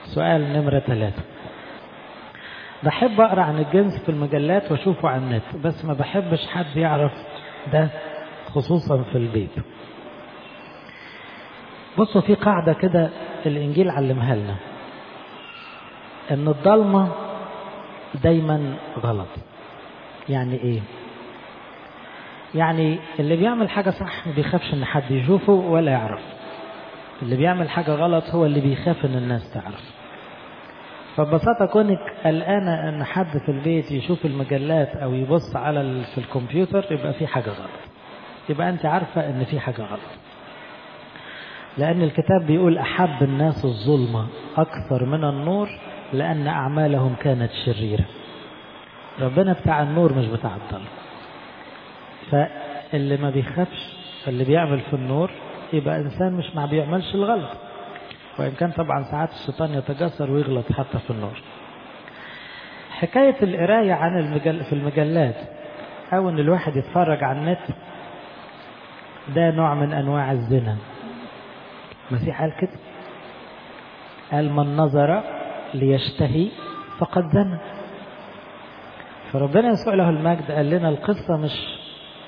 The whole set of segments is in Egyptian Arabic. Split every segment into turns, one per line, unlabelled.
سؤال نمرة ثلاثة بحب أقرأ عن الجنس في المجلات وأشوفه على النت بس ما بحبش حد يعرف ده خصوصا في البيت بصوا في قاعدة كده الإنجيل علمها لنا إن الضلمة دايما غلط يعني إيه يعني اللي بيعمل حاجة صح ما بيخافش إن حد يشوفه ولا يعرف اللي بيعمل حاجة غلط هو اللي بيخاف إن الناس تعرف فببساطة كونك قلقانة إن حد في البيت يشوف المجلات أو يبص على ال... في الكمبيوتر يبقى في حاجة غلط يبقى أنت عارفة إن في حاجة غلط لأن الكتاب بيقول أحب الناس الظلمة أكثر من النور لأن أعمالهم كانت شريرة ربنا بتاع النور مش بتاع الظلم فاللي ما بيخافش اللي بيعمل في النور يبقى إنسان مش ما بيعملش الغلط وإن كان طبعا ساعات الشيطان يتجسر ويغلط حتى في النور حكاية القراية عن المجل في المجلات أو إن الواحد يتفرج على النت ده نوع من أنواع الزنا المسيح قال كده قال من نظر ليشتهي فقد زنى فربنا يسوع له المجد قال لنا القصة مش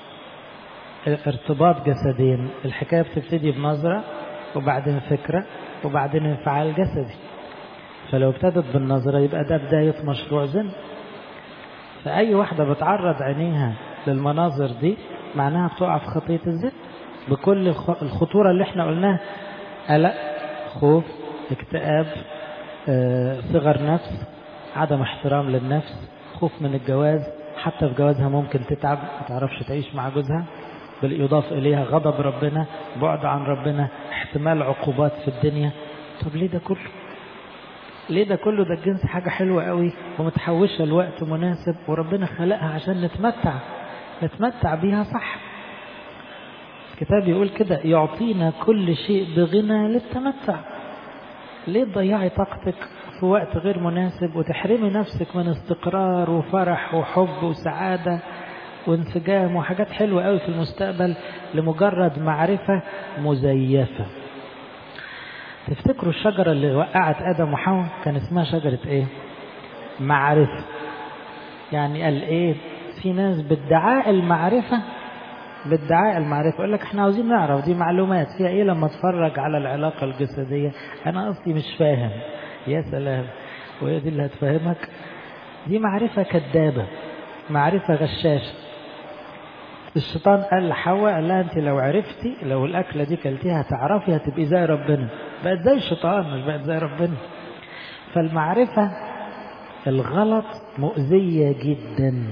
ارتباط جسدين الحكاية بتبتدي بنظرة وبعدين فكرة وبعدين انفعال جسدي فلو ابتدت بالنظرة يبقى ده بداية مشروع زنا فأي واحدة بتعرض عينيها للمناظر دي معناها بتقع في خطية الزنا بكل الخطورة اللي احنا قلناها قلق خوف اكتئاب اه، صغر نفس عدم احترام للنفس خوف من الجواز حتى في جوازها ممكن تتعب ما تعرفش تعيش مع جوزها بل يضاف إليها غضب ربنا بعد عن ربنا احتمال عقوبات في الدنيا طب ليه ده كله ليه ده كله ده الجنس حاجة حلوة قوي ومتحوشة لوقت مناسب وربنا خلقها عشان نتمتع نتمتع بيها صح الكتاب يقول كده يعطينا كل شيء بغنى للتمتع ليه تضيعي طاقتك في وقت غير مناسب وتحرمي نفسك من استقرار وفرح وحب وسعادة وانسجام وحاجات حلوة قوي في المستقبل لمجرد معرفة مزيفة تفتكروا الشجرة اللي وقعت آدم وحواء كان اسمها شجرة ايه معرفة يعني قال ايه في ناس بادعاء المعرفة بادعاء المعرفة يقول لك احنا عاوزين نعرف دي معلومات فيها ايه لما اتفرج على العلاقة الجسدية انا اصلي مش فاهم يا سلام وهي دي اللي هتفهمك دي معرفة كذابة معرفة غشاشة الشيطان قال لحواء قال لها انت لو عرفتي لو الاكله دي كلتيها هتعرفي هتبقي زي ربنا بقت زي الشيطان مش بقت زي ربنا فالمعرفه الغلط مؤذيه جدا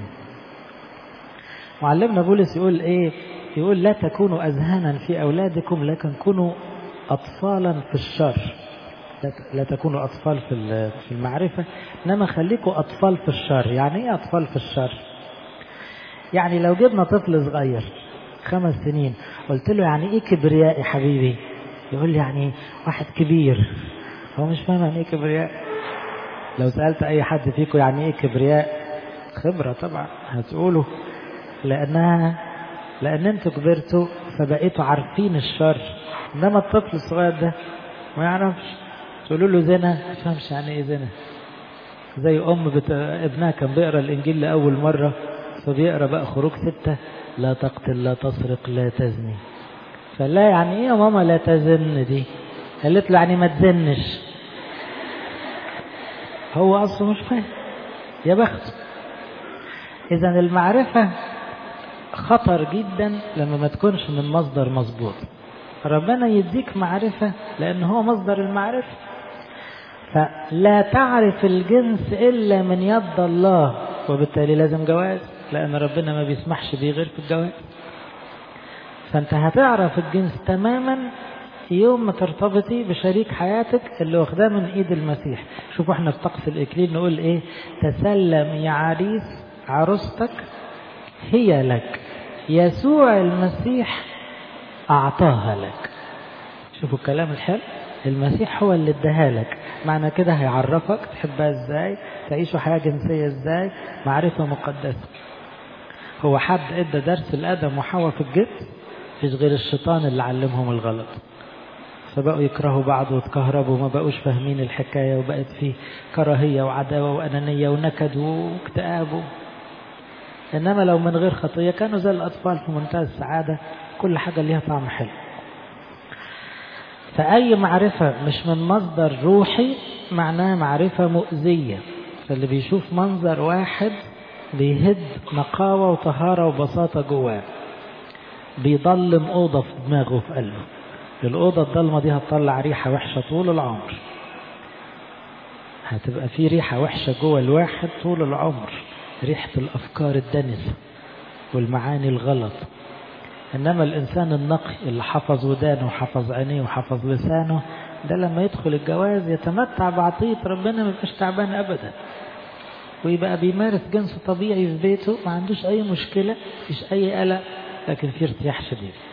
معلمنا بولس يقول ايه يقول لا تكونوا اذهانا في اولادكم لكن كونوا اطفالا في الشر لا تكونوا اطفال في في المعرفه انما خليكوا اطفال في الشر يعني ايه اطفال في الشر يعني لو جبنا طفل صغير خمس سنين قلت له يعني ايه كبرياء يا حبيبي يقول لي يعني واحد كبير هو مش فاهم يعني ايه كبرياء لو سألت اي حد فيكم يعني ايه كبرياء خبرة طبعا هتقولوا لانها لان انتوا كبرتوا فبقيتوا عارفين الشر انما الطفل الصغير ده ما يعرفش تقولوا له زنا ما فهمش يعني ايه زنا زي ام بت... ابنها كان بيقرا الانجيل لاول مره فبيقرا بقى خروج ستة لا تقتل لا تسرق لا تزني فلا يعني ايه يا ماما لا تزن دي قالت له يعني ما تزنش هو اصله مش فاهم يا بخت اذا المعرفة خطر جدا لما ما تكونش من مصدر مظبوط ربنا يديك معرفة لان هو مصدر المعرفة فلا تعرف الجنس الا من يد الله وبالتالي لازم جواز لأن ربنا ما بيسمحش بيه غير في الجواز فأنت هتعرف الجنس تماما يوم ما ترتبطي بشريك حياتك اللي واخداه من ايد المسيح شوفوا احنا في طقس الاكليل نقول ايه تسلم يا عريس عروستك هي لك يسوع المسيح اعطاها لك شوفوا الكلام الحلو المسيح هو اللي اداها لك معنى كده هيعرفك تحبها ازاي تعيشوا حياه جنسيه ازاي معرفه مقدسه هو حد ادى درس لادم وحواء في الجد مفيش غير الشيطان اللي علمهم الغلط فبقوا يكرهوا بعض وتكهربوا وما بقوش فاهمين الحكاية وبقت في كراهية وعداوة وأنانية ونكد واكتئاب إنما لو من غير خطية كانوا زي الأطفال في منتهى السعادة كل حاجة ليها طعم حلو فأي معرفة مش من مصدر روحي معناها معرفة مؤذية فاللي بيشوف منظر واحد بيهد نقاوة وطهارة وبساطة جواه بيضلم أوضة في دماغه وفي قلبه الأوضة الضلمة دي هتطلع ريحة وحشة طول العمر هتبقى في ريحة وحشة جوه الواحد طول العمر ريحة الأفكار الدنسة والمعاني الغلط إنما الإنسان النقي اللي حفظ ودانه وحفظ عينيه وحفظ لسانه ده لما يدخل الجواز يتمتع بعطية ربنا ما يبقاش تعبان أبدا ويبقى بيمارس جنس طبيعي في بيته ما عندوش أي مشكلة مفيش أي قلق لكن في ارتياح شديد